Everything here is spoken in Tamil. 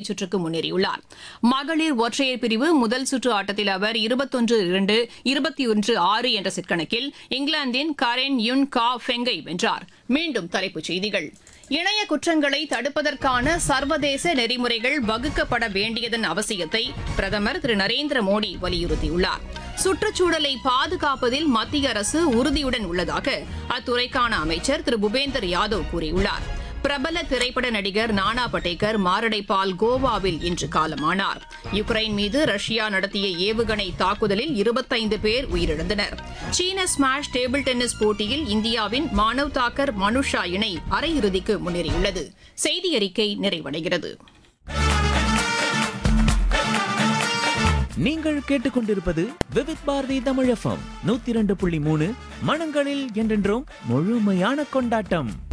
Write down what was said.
இறுதிச் சுற்றுக்கு முன்னேறியுள்ளார் மகளிர் ஒற்றையர் பிரிவு முதல் சுற்று ஆட்டத்தில் அவர் இருபத்தொன்று இரண்டு இருபத்தி ஒன்று ஆறு என்ற செட் கணக்கில் இங்கிலாந்தின் கரென் யுன் கா ஃபெங்கை வென்றார் மீண்டும் தலைப்புச் செய்திகள் இணைய குற்றங்களை தடுப்பதற்கான சர்வதேச நெறிமுறைகள் வகுக்கப்பட வேண்டியதன் அவசியத்தை பிரதமர் திரு நரேந்திர மோடி வலியுறுத்தியுள்ளார் சுற்றுச்சூழலை பாதுகாப்பதில் மத்திய அரசு உறுதியுடன் உள்ளதாக அத்துறைக்கான அமைச்சர் திரு பூபேந்தர் யாதவ் கூறியுள்ளார் பிரபல திரைப்பட நடிகர் நானா படேகர் மாரடைப்பால் கோவாவில் இன்று காலமானார் யுக்ரைன் மீது ரஷ்யா நடத்திய ஏவுகணை தாக்குதலில் இருபத்தைந்து பேர் உயிரிழந்தனர் சீன ஸ்மாஷ் டேபிள் டென்னிஸ் போட்டியில் இந்தியாவின் மானவ் தாக்கர் மனுஷா இணை அரையிறுதிக்கு முன்னேறியுள்ளது செய்தி அறிக்கை நிறைவடைகிறது நீங்கள் கேட்டுக்கொண்டிருப்பது விவித் பாரதி தமிழ் எஃப்எம் நூத்தி இரண்டு புள்ளி மூணு மனங்களில் என்றென்றும் முழுமையான கொண்டாட்டம்